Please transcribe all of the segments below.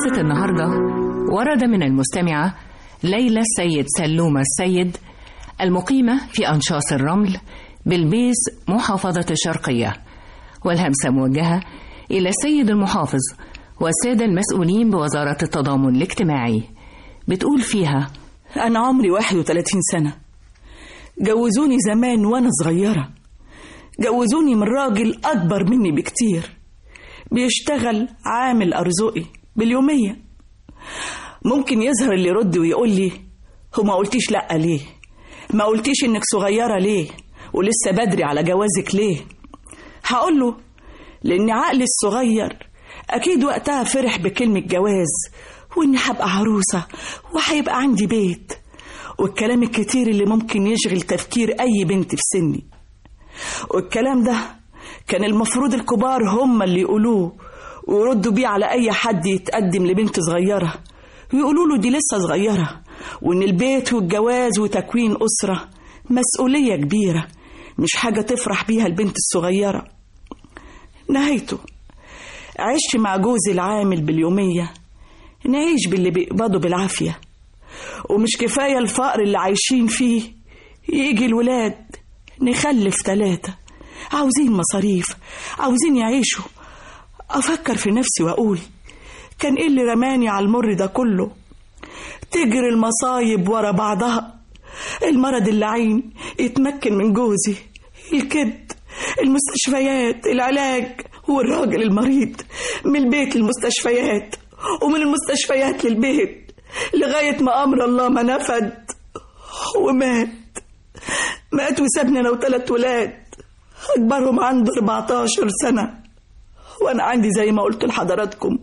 قصة النهاردة ورد من المستمعة ليلى السيد سلومة السيد المقيمة في أنشاص الرمل بالبيس محافظة الشرقية والهمسة موجهة إلى السيد المحافظ والسادة المسؤولين بوزارة التضامن الاجتماعي بتقول فيها أنا عمري 31 سنة جوزوني زمان وأنا صغيرة جوزوني من راجل أكبر مني بكتير بيشتغل عامل أرزقي باليومية ممكن يظهر اللي يرد ويقول لي هو ما قلتيش لأ ليه ما قلتيش إنك صغيرة ليه ولسه بدري على جوازك ليه هقول له لأن عقلي الصغير أكيد وقتها فرح بكلمة جواز وإني هبقى عروسة وهيبقى عندي بيت والكلام الكتير اللي ممكن يشغل تفكير أي بنت في سني والكلام ده كان المفروض الكبار هم اللي يقولوه ويردوا بيه على أي حد يتقدم لبنت صغيرة ويقولوا له دي لسه صغيرة وإن البيت والجواز وتكوين أسرة مسؤولية كبيرة مش حاجة تفرح بيها البنت الصغيرة نهايته عشت مع جوزي العامل باليومية نعيش باللي بيقبضوا بالعافية ومش كفاية الفقر اللي عايشين فيه يجي الولاد نخلف ثلاثة عاوزين مصاريف عاوزين يعيشوا أفكر في نفسي وأقول كان إيه اللي رماني على المر ده كله تجري المصايب ورا بعضها المرض اللعين يتمكن من جوزي الكبد المستشفيات العلاج والراجل المريض من البيت للمستشفيات ومن المستشفيات للبيت لغاية ما أمر الله ما نفد ومات مات وسابني أنا وثلاث ولاد أكبرهم عنده 14 سنة وأنا عندي زي ما قلت لحضراتكم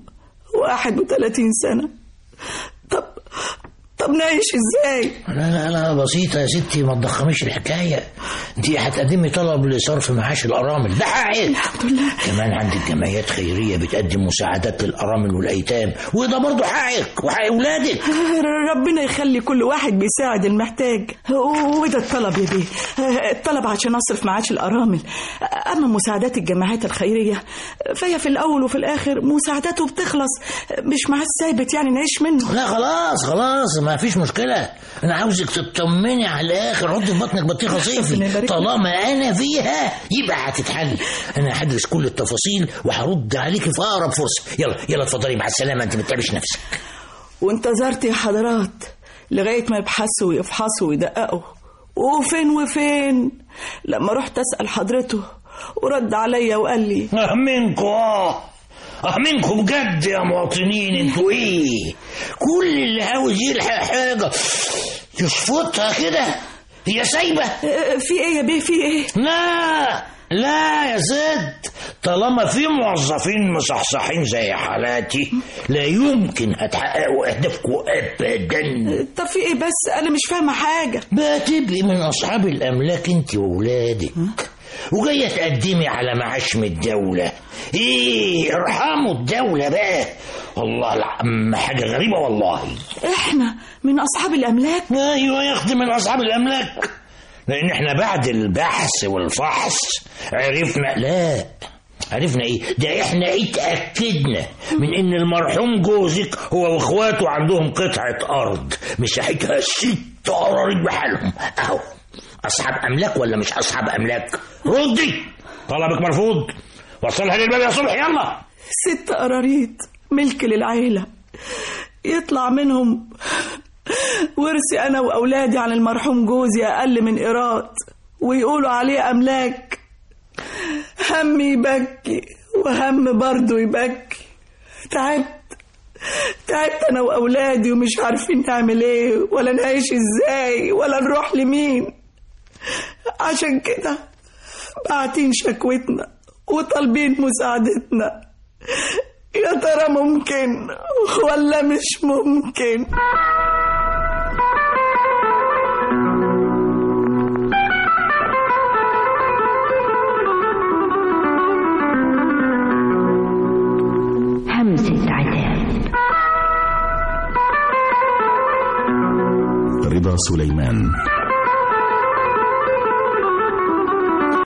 31 سنة طب طب نعيش ازاي؟ لا لا لا بسيطة يا ستي ما تضخميش الحكاية انت هتقدمي طلب لصرف معاش الأرامل ده حقك الحمد لله كمان عندك جمعيات خيرية بتقدم مساعدات للأرامل والأيتام وده برضه حقك وحق أولادك ربنا يخلي كل واحد بيساعد المحتاج وده الطلب يا بيه الطلب عشان اصرف معاش الارامل اما مساعدات الجماعات الخيريه فهي في الاول وفي الاخر مساعداته بتخلص مش معاش ثابت يعني نعيش منه لا خلاص خلاص ما فيش مشكلة أنا عاوزك تطمني على الآخر حطي في بطنك بطيخة ربنا صيفي يبارك لك. طالما أنا فيها يبقى هتتحل أنا هدرس كل التفاصيل وهرد عليك في أقرب فرصة يلا يلا اتفضلي مع السلامة أنت ما تتعبش نفسك وانتظرت يا حضرات لغايه ما يبحثوا ويفحصوا ويدققوا وفين وفين لما رحت اسال حضرته ورد عليا وقال لي أهمنكم آه أهمنكم بجد يا مواطنين انتوا إيه كل اللي عاوز يلحق حاجة يشفطها كده هي سايبة "اه، في ايه يا بيه في ايه لا لا يا ست طالما في موظفين مصحصحين زي حالاتي لا يمكن هتحققوا اهدافكم ابدا طب في ايه بس انا مش فاهمه حاجه بقى تبقي من اصحاب الاملاك انت واولادك وجايه تقدمي على معاش من الدوله ايه ارحموا الدوله بقى والله العم حاجه غريبه والله احنا من اصحاب الاملاك ايوه يا اختي من اصحاب الاملاك لان احنا بعد البحث والفحص عرفنا لا عرفنا ايه ده احنا اتاكدنا من ان المرحوم جوزك هو واخواته عندهم قطعه ارض مساحتها ست قراريط بحالهم اهو اصحاب املاك ولا مش اصحاب املاك ردي طلبك مرفوض وصلها للباب يا صبح يلا ست قراريط ملك للعيله يطلع منهم ورثي انا واولادي عن المرحوم جوزي اقل من ايراد ويقولوا عليه املاك هم يبكي وهم برضه يبكي تعبت تعبت انا واولادي ومش عارفين نعمل ايه ولا نعيش ازاي ولا نروح لمين عشان كده باعتين شكوتنا وطالبين مساعدتنا يا ترى ممكن ولا مش ممكن همسة عتاب رضا سليمان